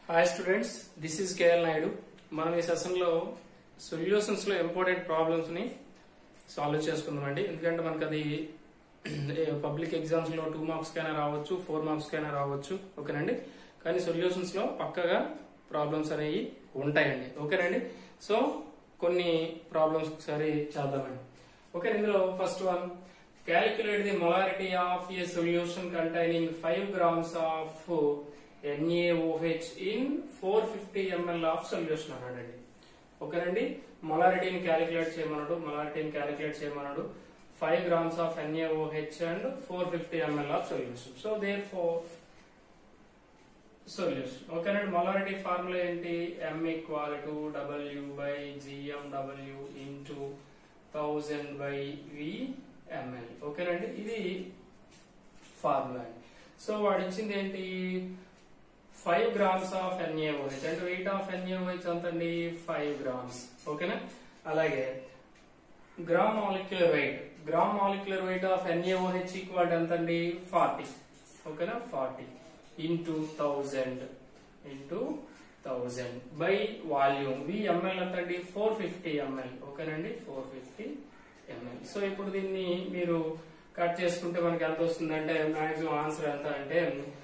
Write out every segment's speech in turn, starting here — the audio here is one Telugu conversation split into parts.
hi students this is KL Naidu మనం ఈ సెషన్లో సొల్యూషన్స్ లో ఇంపార్టెంట్ ప్రాబ్లమ్స్ ని సాల్వ్ చేసుకుందామండి ఎందుకంటే మనకి అది పబ్లిక్ ఎగ్జామ్స్ లో టూ మార్క్స్ కైనా రావచ్చు ఫోర్ మార్క్స్ కైనా రావచ్చు ఓకేనండి కానీ సొల్యూషన్స్ లో పక్కగా ప్రాబ్లమ్స్ అనేవి ఉంటాయండి ఓకేనండి సో కొన్ని ప్రాబ్లమ్స్ ఒకసారి చేద్దామండి ఓకే ఇందులో first one calculate the molarity of a solution containing five grams of NaOH in four fifty ML of solution అన్నాడండి ఓకేనండి మొలారిటీని క్యాలిక్యులేట్ చేయమన్నాడు మొలారిటీని క్యాలిక్యులేట్ చేయమన్నాడు five grams of NaOH and four fifty ML of solution so therefore solution ఓకేనండి మొలారిటీ ఫార్ములా ఏంటి M equal to W by GM W into thousand by V ML ఓకేనండి ఇది ఫార్ములా అండి సో వాడు ఇచ్చింది ఏంటి ఫైవ్ గ్రామ్స్ ఆఫ్ ఎన్ఏఓహెచ్ అంటే వెయిట్ ఆఫ్ ఎన్ఏఓహెచ్ ఎంతండి ఫైవ్ గ్రామ్స్ ఓకేనా అలాగే gram molecular weight gram molecular weight of N A O H equal ఎంతండి ఫార్టీ ఓకేనా forty into thousand into thousand by volume V ML ఎంతండి ఫోర్ ఫిఫ్టీ ఎంఎల్ ఓకేనండి ఫోర్ ఫిఫ్టీ ఎంఎల్ సో ఇప్పుడు దీన్ని మీరు కట్ చేసుకుంటే మనకి ఎంత వస్తుందంటే మాక్సిమం ఆన్సర్ ఎంత అంటే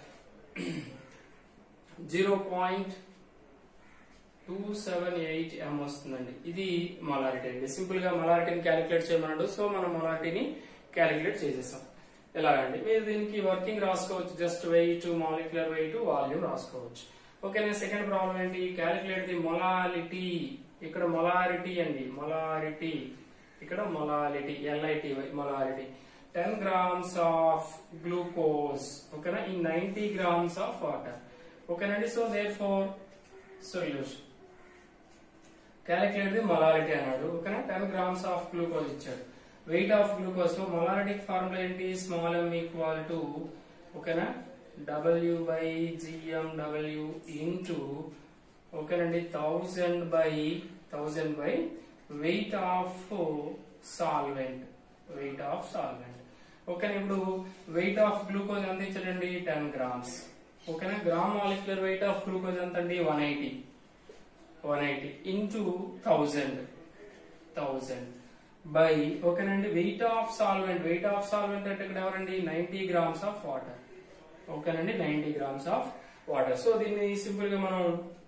zero point two seven eight M వస్తుందండి ఇది మొలారిటీ అండి సింపుల్ గా మొలారిటీని క్యాలిక్యులేట్ చేయమన్నాడు సో మనం మొలారిటీని క్యాలిక్యులేట్ చేసేసాం ఎలాగండి మీరు దీనికి వర్కింగ్ రాసుకోవచ్చు just weight molecular weight volume రాసుకోవచ్చు ఓకే నేను సెకండ్ ప్రాబ్లం ఏంటి క్యాలిక్యులేట్ ది మొలాలిటీ ఇక్కడ మొలారిటీ అండి మొలారిటీ ఇక్కడ మొలాలిటీ ఎల్ఐటి molality ten grams of glucose ఓకేనా ఈ నైన్టీ గ్రామ్స్ ఆఫ్ వాటర్ ఓకేనండి so therefore solution calculate the molarity అన్నాడు ఓకేనా టెన్ గ్రామ్స్ ఆఫ్ గ్లూకోజ్ ఇచ్చాడు వెయిట్ ఆఫ్ గ్లూకోజ్ లో మొలారిటీ ఫార్ములా ఏంటి స్మాల్ ఎం ఈక్వల్ టు ఓకేనా W by GM W into ఓకేనండి thousand by thousand by weight of solvent weight of solvent ఓకేనా ఇప్పుడు వెయిట్ ఆఫ్ గ్లూకోజ్ ఎంత ఇచ్చాడండి టెన్ గ్రామ్స్ ఓకేనా gram molecular weight of glucose ఎంత అండి one eighty one eighty into thousand thousand by ఓకేనండి weight of solvent weight of solvent అంటే ఇక్కడ ఎవరండి నైన్టీ గ్రామ్స్ ఆఫ్ వాటర్ ఓకేనండి ninety grams of water so దీన్ని సింపుల్ గా మనం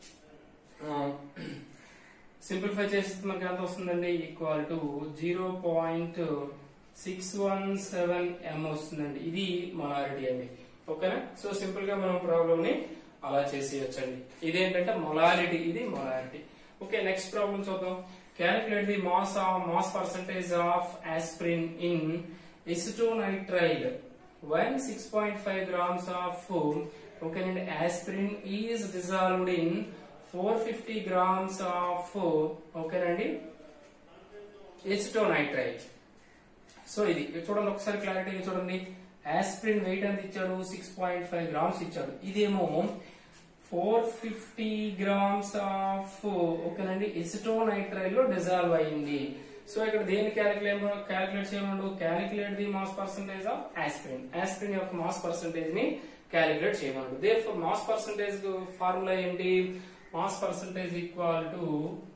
సింప్లిఫై చేస్తే మనకి ఎంత వస్తుందండి equal to zero point six one seven ఎం వస్తుందండి ఇది మొలారిటీ అండి ఓకేనా సో సింపుల్ గా మనం ప్రాబ్లమ్ ని అలా చేసేయచ్చండి ఇదేంటంటే మొలారిటీ ఇది మొలారిటీ ఓకే నెక్స్ట్ ప్రాబ్లం చూద్దాం calculate the mass of mass percentage of aspirin in acetonitrile when 6.5 grams of okay and aspirin is dissolved in 450 grams of okay అండి ఎసిటోనైట్రైల్ సో ఇది చూడండి ఒకసారి క్లారిటీగా చూడండి ఆస్పిరిన్ వెయిట్ ఎంత ఇచ్చాడు సిక్స్ పాయింట్ ఫైవ్ గ్రామ్స్ ఇచ్చాడు ఇదేమో ఫోర్ ఫిఫ్టీ గ్రామ్స్ ఆఫ్ ఓకేనండి ఎసిటోనైట్రైల్ లో డిజాల్వ్ అయింది సో ఇక్కడ దేని క్యాలిక్యులేట్ క్యాలిక్యులేట్ చేయమండు calculate the mass percentage of aspirin aspirin యొక్క మాస్ పర్సంటేజ్ ని క్యాలిక్యులేట్ చేయమండు therefore mass percentage formula ఏంటి mass percentage equal to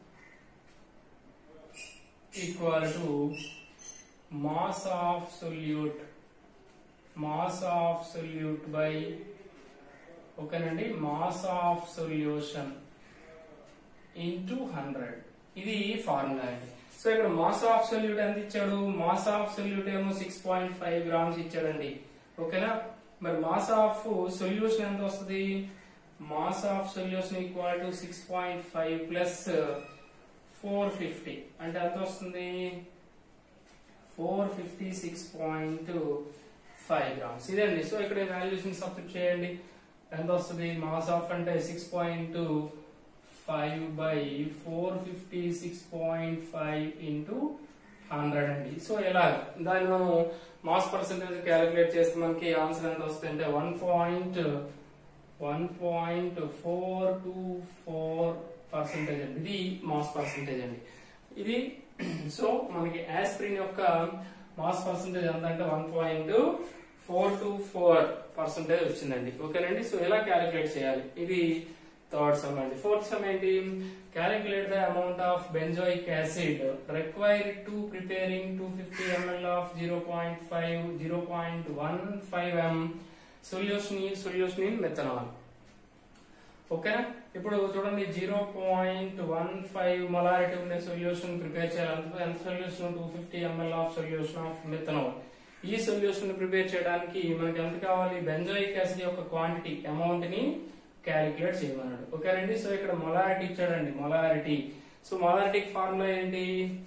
equal to mass of solute mass of solute by ఓకేనండి mass of solution into hundred ఇది ఫార్ములా అండి సో ఇక్కడ మాస్ ఆఫ్ సొల్యూట్ ఎంత ఇచ్చాడు మాస్ ఆఫ్ సొల్యూట్ ఏమో సిక్స్ పాయింట్ ఫైవ్ గ్రామ్స్ ఇచ్చాడండి ఓకేనా మరి మాస్ ఆఫ్ సొల్యూషన్ ఎంత వస్తుంది mass of solution equal to six point five plus four fifty అంటే ఎంత వస్తుంది four fifty six point five grams ఇదండి సో ఇక్కడ వాల్యూషన్ సబ్స్టిట్యూట్ చేయండి ఎంత వస్తుంది మాస్ ఆఫ్ అంటే six point five by four fifty six point five into hundred అండి సో ఎలా దాన్ని మనం మాస్ పర్సెంటేజ్ క్యాలిక్యులేట్ చేస్తే మనకి ఆన్సర్ ఎంత వస్తుంది అంటే one point one point four two four percentage అండి ఇది మాస్ పర్సెంటేజ్ అండి ఇది సో మనకి ఆస్ప్రిన్ యొక్క మాస్ పర్సెంటేజ్ ఎంత అంటే one point four two four percentage వచ్చిందండి ఓకేనండి సో ఎలా క్యాలిక్యులేట్ చేయాలి ఇది థర్డ్ సమ్ అండి ఫోర్త్ సమ్ ఏంటి calculate the amount of benzoic acid required to preparing two fifty ML of zero point five zero point one five M solution solution in methanol ఓకేనా ఇప్పుడు చూడండి zero point one five molarity ఉండే సొల్యూషన్ ప్రిపేర్ చేయాలి ఎంత solution two fifty ML of solution of methanol ఈ సొల్యూషన్ ప్రిపేర్ చేయడానికి మనకి ఎంత కావాలి బెంజోయిక్ యాసిడ్ యొక్క క్వాంటిటీ అమౌంట్ ని క్యాలిక్యులేట్ చేయమన్నాడు ఓకేనండి సో ఇక్కడ మొలారిటీ ఇచ్చాడండి మొలారిటీ సో మొలారిటీ ఫార్ములా ఏంటి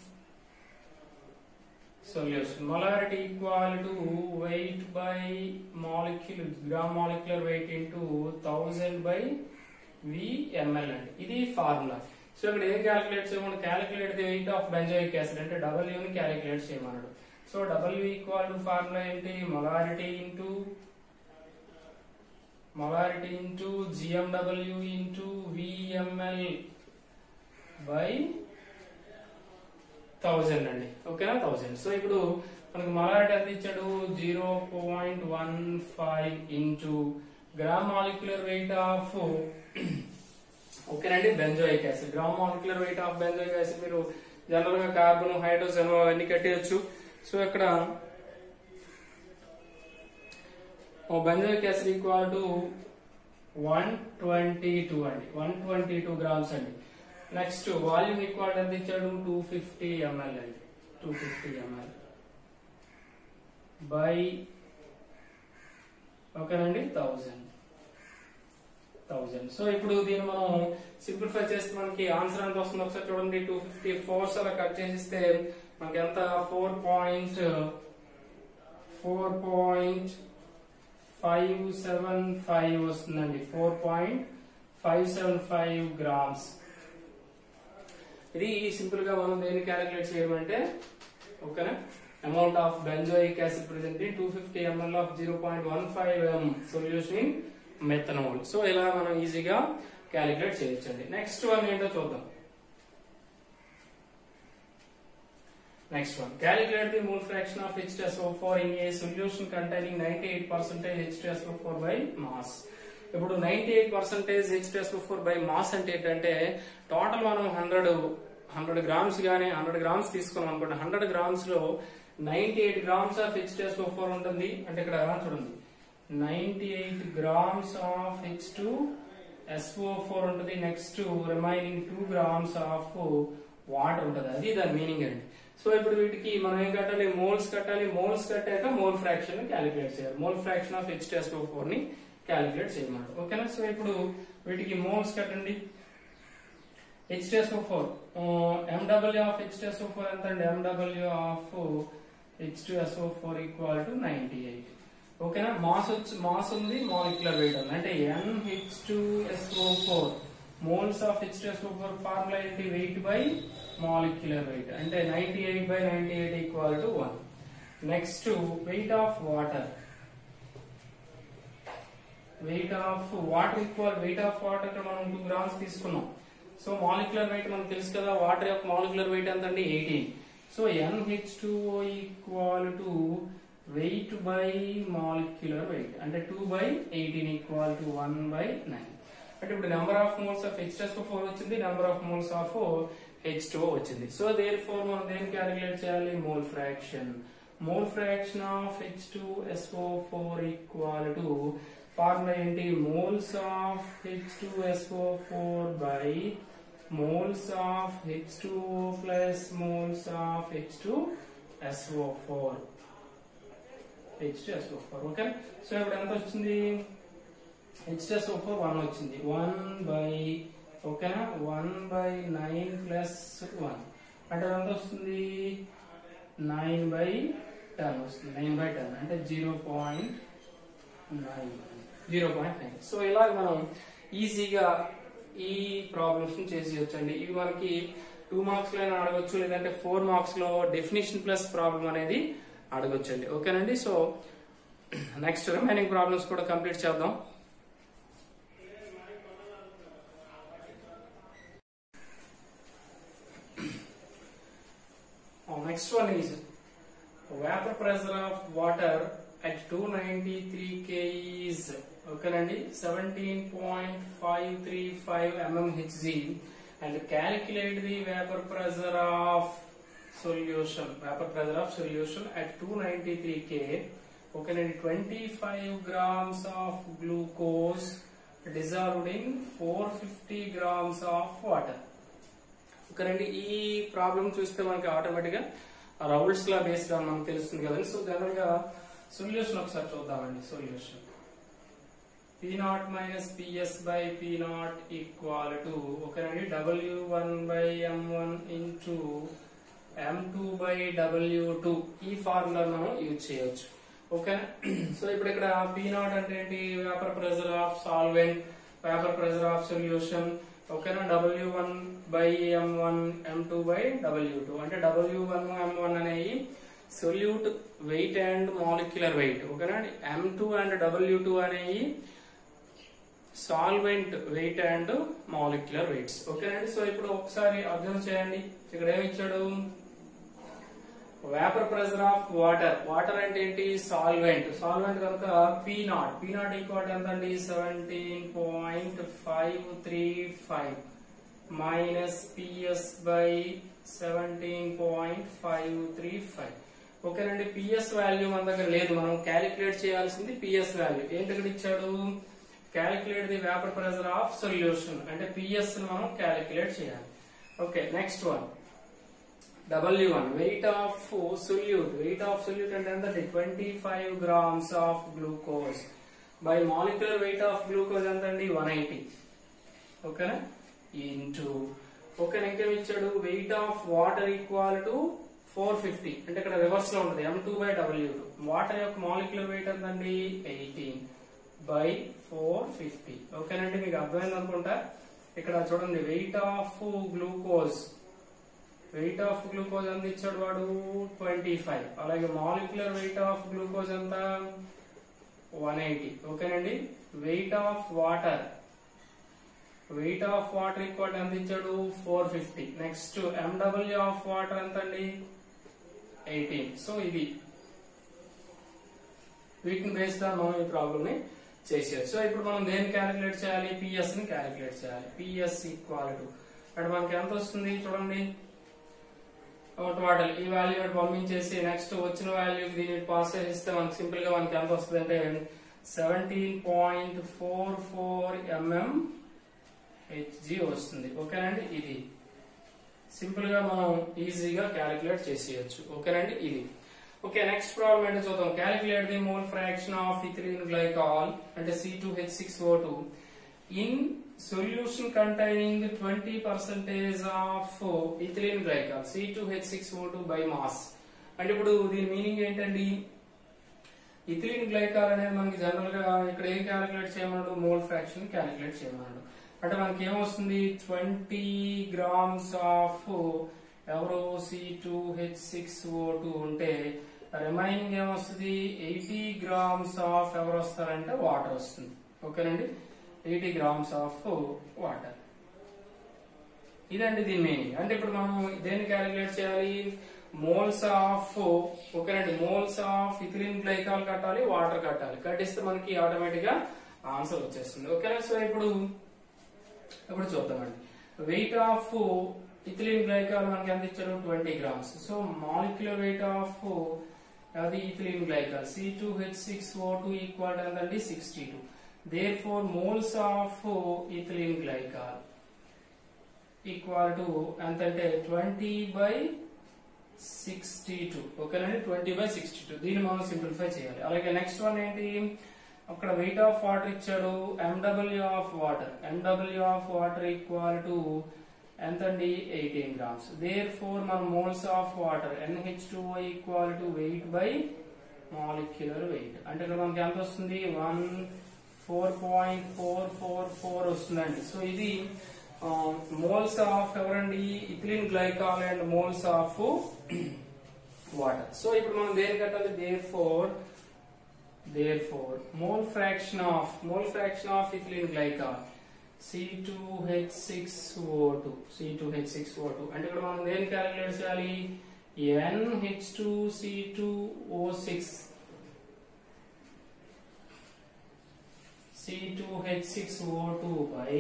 solution molarity equal to weight by molecule gram molecular weight into thousand by V M L అండి ఇది ఫార్ములా సో ఇక్కడ ఏం క్యాలిక్యులేట్ చేయమని calculate the weight of benzoic acid అంటే డబ్ల్యూ ని క్యాలిక్యులేట్ చేయమన్నాడు so W equal to formula ఏంటి molarity into molarity into G M W into VML by thousand అండి ఓకేనా థౌజండ్ సో ఇప్పుడు మనకు మొలారిటీ ఎంత ఇచ్చాడు zero point one five into gram molecular weight of ఓకేనండి benzoic acid gram molecular weight of benzoic acid మీరు జనరల్ గా కార్బన్ హైడ్రోజన్ అవన్నీ కట్టేయచ్చు సో ఇక్కడ benzoic acid equal to one twenty two అండి వన్ ట్వంటీ టూ గ్రామ్స్ అండి నెక్స్ట్ వాల్యూమ్ ఈక్వల్ ఎంత ఇచ్చాడు టూ ఫిఫ్టీ ఎంఎల్ అండి టూ ఫిఫ్టీ ఎంఎల్ బై ఓకేనండి థౌజండ్ థౌజండ్ సో ఇప్పుడు దీన్ని మనం సింప్లిఫై చేస్తే మనకి ఆన్సర్ ఎంత వస్తుంది ఒకసారి చూడండి టూ ఫిఫ్టీ ఫోర్స్ అలా కట్ చేసిస్తే మనకి ఎంత four point four point five seven five వస్తుందండి four point five seven five grams ఇది సింపుల్ గా మనం దేన్ని క్యాలిక్యులేట్ చేయమంటే ఓకేనా amount of benzoic acid present in two fifty ML of zero point one five M solution in methanol so ఇలా మనం ఈజీగా క్యాలిక్యులేట్ చేయొచ్చండి నెక్స్ట్ వన్ ఏంటో చూద్దాం next one calculate the mole fraction of H2SO4 in a solution containing 98% H2SO4 by mass ఇప్పుడు 98% పర్సెంటేజ్ H2SO4 బై మాస్ అంటే ఏంటంటే టోటల్ మనం హండ్రెడ్ హండ్రెడ్ గ్రామ్స్ గానీ హండ్రెడ్ గ్రామ్స్ తీసుకున్నాం అనుకోండి హండ్రెడ్ గ్రామ్స్ లో ninety eight grams of H2SO4 ఉంటుంది అంటే ఇక్కడ చూడండి ninety eight grams of H two S O four ఉంటుంది next remaining two grams of water ఉంటుంది అది దాని మీనింగ్ అండి సో ఇప్పుడు వీటికి మనం ఏం కట్టాలి మోల్స్ కట్టాలి మోల్స్ కట్టాక మోల్ ఫ్రాక్షన్ క్యాలిక్యులేట్ చేయాలి mole fraction of H two SO four ని క్యాలిక్యులేట్ చేయమన్నాడు ఓకేనా సో ఇప్పుడు వీటికి మోల్స్ కట్టండి H two SO four MW of H two SO four ఎంత అండి MW of H two S O four equal to ninety eight ఓకేనా మాస్ వచ్చి మాస్ ఉంది మాలిక్యులర్ వెయిట్ ఉంది అంటే N H two S O four moles of H two S O four formula ఏంటి వెయిట్ బై మాలిక్యులర్ వెయిట్ అంటే ninety eight by ninety eight equal to one next weight of water weight of water equal weight of water ఇక్కడ మనం టూ గ్రామ్స్ తీసుకున్నాం సో మాలిక్యులర్ వెయిట్ మనకు తెలుసు కదా వాటర్ యొక్క మాలిక్యులర్ వెయిట్ ఎంత అండి eighteen so NH two equal to weight by molecular weight అంటే two by eighteen equal to one by nine అంటే ఇప్పుడు number of moles of H test four వచ్చింది number of moles of H two వచ్చింది సో దేర్ ఫోర్ మనం దేని క్యాలిక్యులేట్ చేయాలి mole fraction mole fraction of H two S O four equal to formula ఏంటి moles of H two S O four by moles of H two plus moles of H two S O four H two S O four okay so ఇప్పుడు ఎంత వచ్చింది H two S O four one వచ్చింది వన్ బై ఓకేనా one by nine plus one అంటే ఎంత వస్తుంది నైన్ బై టెన్ వస్తుంది నైన్ బై టెన్ అంటే zero point nine zero point nine so ఇలాగ మనం ఈజీగా ఈ ప్రాబ్లమ్స్ ని చేసేయచ్చండి ఇవి మనకి టూ మార్క్స్ లో అయినా అడగొచ్చు లేదంటే ఫోర్ మార్క్స్ లో డెఫినేషన్ ప్లస్ ప్రాబ్లం అనేది అడగొచ్చండి ఓకేనండి సో నెక్స్ట్ రిమైనింగ్ ప్రాబ్లమ్స్ కూడా కంప్లీట్ చేద్దాం next one is vapor pressure of water at 293 K is ఓకేనండి seventeen point five three five MMHG and calculate the vapour pressure of solution vapour pressure of solution at two ninety three K ఓకేనండి twenty five grams of glucose dissolved in four fifty grams of water ఓకేనండి ఈ ప్రాబ్లం చూస్తే మనకి ఆటోమేటిక్ గా రౌల్స్ లా బేస్డ్ గా మనకు తెలుస్తుంది కదండి సో జనరల్ గా సొల్యూషన్ ఒకసారి చూద్దామండి solution P naught minus PS by P naught equal to ఓకేనండి W one by M one into M two by W two ఈ ఫార్ములా మనం యూజ్ చేయొచ్చు ఓకేనా సో ఇప్పుడు ఇక్కడ పి నాట్ అంటే ఏంటి vapour pressure of solvent vapour pressure of solution ఓకేనా W one by M one M two by W two అంటే డబ్ల్యూ వన్ ఎం వన్ అనేవి solute weight and molecular weight ఓకేనా ఎం టూ అండ్ డబ్ల్యూ టూ అనేవి solvent weight and molecular weights ఓకేనండి సో ఇప్పుడు ఒకసారి అబ్జర్వ్ చేయండి ఇక్కడ ఏమి ఇచ్చాడు vapour pressure of water water అంటే ఏంటి సాల్వెంట్ సాల్వెంట్ కనుక P naught P naught equal ఎంత అండి seventeen point five three five minus PS by seventeen point five three five ఓకేనండి పిఎస్ వాల్యూ మన దగ్గర లేదు మనం క్యాలిక్యులేట్ చేయాల్సింది పిఎస్ వాల్యూ ఏంటి ఇక్కడ ఇచ్చాడు calculate the vapour pressure of solution అంటే పిఎస్ మనం క్యాలిక్యులేట్ చేయాలి okay next one W one weight of solute weight of solute అంటే ఎంత twenty five grams of glucose by molecular weight of glucose ఎంత అండి వన్ ఎయిటీ ఓకేనా ఇంటూ ఓకే ఇంకేం ఇచ్చాడు weight of water equal to four fifty అంటే ఇక్కడ రివర్స్ లో ఉంటుంది M two by W two water యొక్క మాలిక్యులర్ వెయిట్ ఎంతండి ఎయిటీన్ బై ఫోర్ ఫిఫ్టీ ఓకేనండి మీకు అర్థమైంది అనుకుంటా ఇక్కడ చూడండి weight of glucose weight of glucose ఎంత ఇచ్చాడు వాడు ట్వంటీ ఫైవ్ అలాగే మాలిక్యులర్ వెయిట్ ఆఫ్ గ్లూకోజ్ ఎంత వన్ ఎయిటీ ఓకేనండి weight of water weight of water equal ఎంత ఇచ్చాడు four fifty next MW of water ఎంత అండి ఎయిటీన్ సో ఇది వీటిని బేస్డ్ ఆన్ మనం ఈ ప్రాబ్లమ్ ని చేసేది సో ఇప్పుడు మనం దేన్ని క్యాలిక్యులేట్ చేయాలి పిఎస్ ని క్యాలిక్యులేట్ చేయాలి పిఎస్ ఈక్వల్ టు అంటే మనకి ఎంత వస్తుంది చూడండి టోటల్ ఈ వాల్యూ పంపించేసి నెక్స్ట్ వచ్చిన వాల్యూ దీన్ని పాస్ చేస్తే మనకి సింపుల్ గా మనకి ఎంత వస్తుంది అంటే seventeen point four four MM HG వస్తుంది ఓకేనండి ఇది సింపుల్ గా మనం ఈజీగా క్యాలిక్యులేట్ చేసేయచ్చు ఓకేనండి ఇది ఓకే నెక్స్ట్ ప్రాబ్లం ఏంటో చూద్దాం calculate the mole fraction of ethylene glycol అంటే C two H six O two in solution containing twenty percentage of ethylene glycol C two H six O two by mass అంటే ఇప్పుడు దీని మీనింగ్ ఏంటండి ఇథిలిన్ గ్లైకాల్ అనేది మనకి జనరల్ గా ఇక్కడ ఏం క్యాలిక్యులేట్ చేయమన్నాడు మోల్ ఫ్రాక్షన్ క్యాలిక్యులేట్ చేయమన్నాడు అంటే మనకి ఏమొస్తుంది ట్వంటీ గ్రామ్స్ ఆఫ్ ఎవరో C two H six O two ఉంటే రిమైనింగ్ ఏమొస్తుంది ఎయిటీ గ్రామ్స్ ఆఫ్ ఎవరు వస్తారంటే వాటర్ వస్తుంది ఓకేనండి ఎయిటీ గ్రామ్స్ ఆఫ్ వాటర్ ఇదండి దీని మీనింగ్ అంటే ఇప్పుడు మనం దేన్ని క్యాలిక్యులేట్ చేయాలి మోల్స్ ఆఫ్ ఓకేనండి మోల్స్ ఆఫ్ ఇథిలిన్ గ్లైకాల్ కట్టాలి వాటర్ కట్టాలి కట్టిస్తే మనకి ఆటోమేటిక్ గా ఆన్సర్ వచ్చేస్తుంది ఓకేనా సో ఇప్పుడు ఇప్పుడు చూద్దామండి వెయిట్ ఆఫ్ ఇథిలిన్ గ్లైకాల్ మనకి ఎంత ఇచ్చారు twenty grams so molecular weight of అది ethylene glycol C two H six O two equal ఎంతండి sixty two there moles of ethylene glycol equal to ఎంతంటే ట్వంటీ బై సిక్స్టీ టూ ఓకేనండి ట్వంటీ బై సిక్స్టీ టూ దీన్ని మనం సింప్లిఫై చేయాలి అలాగే నెక్స్ట్ వన్ ఏంటి అక్కడ వెయిట్ ఆఫ్ వాటర్ ఇచ్చాడు MW of water MW of water equal to ఎంతండి ఎయిటీన్ గ్రామ్స్ దేర్ ఫోర్ మన moles of water NH two equal to weight by molecular weight అంటే ఇక్కడ మనకి ఎంత వస్తుంది one four point four four four వస్తుందండి సో ఇది మోల్స్ ఆఫ్ ఎవరండి ethylene glycol and moles of water so ఇప్పుడు మనం దేని కట్టాలి there there mole fraction of mole fraction of ethylene glycol C2H6O2 C2H6O2 అంటే ఇక్కడ మనం దేని క్యాలిక్యులేట్ చేయాలి NH2C2O6 C2H6O2 by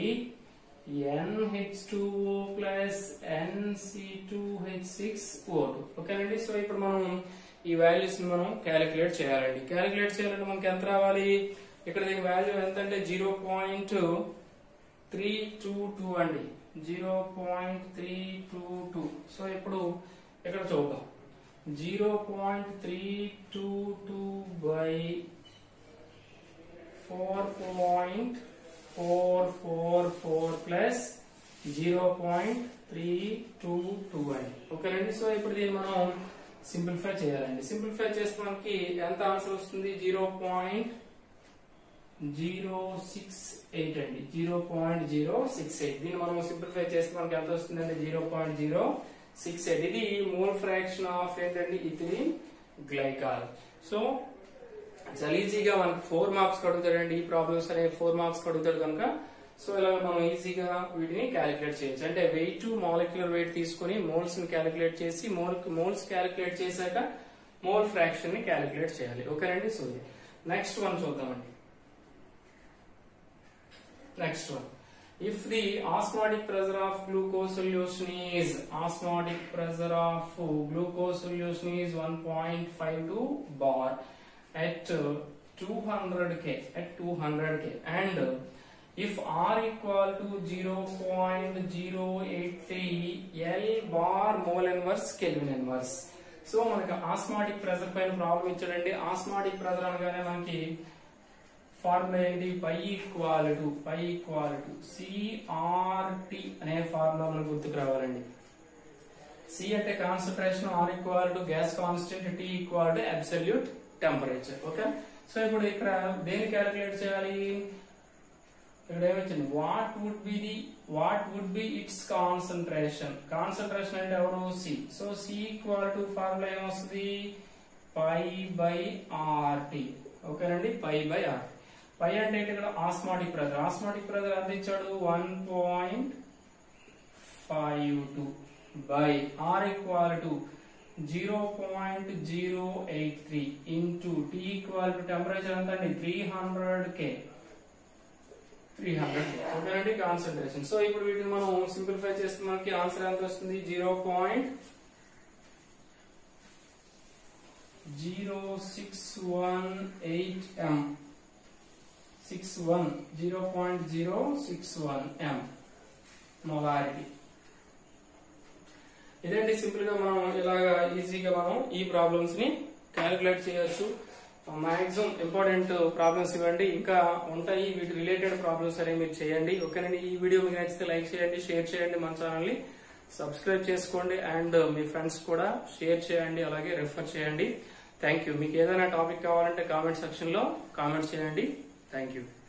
NH2O plus NC2H6O2 ఓకేనండి సో ఇప్పుడు మనం ఈ వాల్యూస్ ని మనం క్యాలిక్యులేట్ చేయాలండి క్యాలిక్యులేట్ చేయాలంటే మనకి ఎంత రావాలి ఇక్కడ దీని వాల్యూ ఎంత అంటే zero point three two two అండి zero point three two two so ఇప్పుడు ఇక్కడ చూద్దాం zero point three two two by four point four four four plus zero point three two two అండి ఓకేనండి సో ఇప్పుడు దీన్ని మనం సింప్లిఫై చేయాలండి సింప్లిఫై చేస్తే మనకి ఎంత ఆన్సర్ వస్తుంది zero point zero six eight అండి zero point zero six eight దీన్ని మనం సింప్లిఫై చేస్తే మనకి ఎంత వస్తుందండి zero point zero six eight ఇది మోల్ ఫ్రాక్షన్ ఆఫ్ ఏంటండి ఇథిలిన్ గ్లైకాల్ సో చాలా ఈజీగా మనకి ఫోర్ మార్క్స్ అడుగుతాడండి ఈ ప్రాబ్లమ్స్ అనేవి ఫోర్ మార్క్స్ అడుగుతాడు కనుక సో ఇలా మనం ఈజీగా వీటిని క్యాలిక్యులేట్ చేయొచ్చు అంటే వెయిట్ మాలిక్యులర్ వెయిట్ తీసుకొని మోల్స్ ని క్యాలిక్యులేట్ చేసి మోల్ మోల్స్ క్యాలిక్యులేట్ చేశాక మోల్ ఫ్రాక్షన్ ని క్యాలిక్యులేట్ చేయాలి ఓకేనండి సో నెక్స్ట్ వన్ చూద్దామండి next one if the osmotic pressure of glucose solution is osmotic pressure of glucose solution is 1.52 bar at uh, 200k at 200k and uh, if r equal to 0.083 L bar mole inverse Kelvin inverse so మనకి ఆస్మాటిక్ ప్రెజర్ పైన ప్రాబ్లం ఇచ్చాడండి ఆస్మాటిక్ ప్రెజర్ అనగానే మనకి ఫార్ములా ఏంటి pi equal to pi equal to CRT అనే ఫార్ములా మనకు గుర్తుకు రావాలండి సి అంటే concentration R equal to gas constant T equal to absolute temperature okay so ఇప్పుడు ఇక్కడ దేని క్యాలిక్యులేట్ చేయాలి ఇక్కడ ఏమొచ్చింది what would be the what would be it's concentration concentration అంటే ఎవరు C so C equal to formula ఏమొస్తుంది పై బై ఆర్టీ ఓకేనండి పై బై ఆర్ పై అంటే ఏంటి ఇక్కడ ఆస్మాటిక్ ప్రెజర్ ఆస్మాటిక్ ప్రెజర్ ఎంత ఇచ్చాడు one point five two by R equal to zero point zero eight three into T equal to temperature ఎంత అండి three hundred K three hundred ఓకేనండి కాన్సన్ట్రేషన్ సో ఇప్పుడు వీటిని మనం సింప్లిఫై చేస్తే మనకి ఆన్సర్ ఎంత వస్తుంది zero point zero six one eight M six one zero point zero six one M molarity ఇదండి సింపుల్ గా మనం ఇలాగా ఈజీగా మనం ఈ ప్రాబ్లమ్స్ ని క్యాలిక్యులేట్ చేయొచ్చు మాక్సిమం ఇంపార్టెంట్ ప్రాబ్లమ్స్ ఇవ్వండి ఇంకా ఉంటాయి వీటి రిలేటెడ్ ప్రాబ్లమ్స్ అనేవి మీరు చేయండి ఓకేనండి ఈ వీడియో మీకు నచ్చితే లైక్ చేయండి షేర్ చేయండి మన ఛానల్ ని సబ్స్క్రైబ్ చేసుకోండి అండ్ మీ ఫ్రెండ్స్ కూడా షేర్ చేయండి అలాగే రెఫర్ చేయండి థ్యాంక్ యూ మీకు ఏదైనా టాపిక్ కావాలంటే కామెంట్ సెక్షన్ లో కామెంట్ చేయండి థ్యాంక్ యూ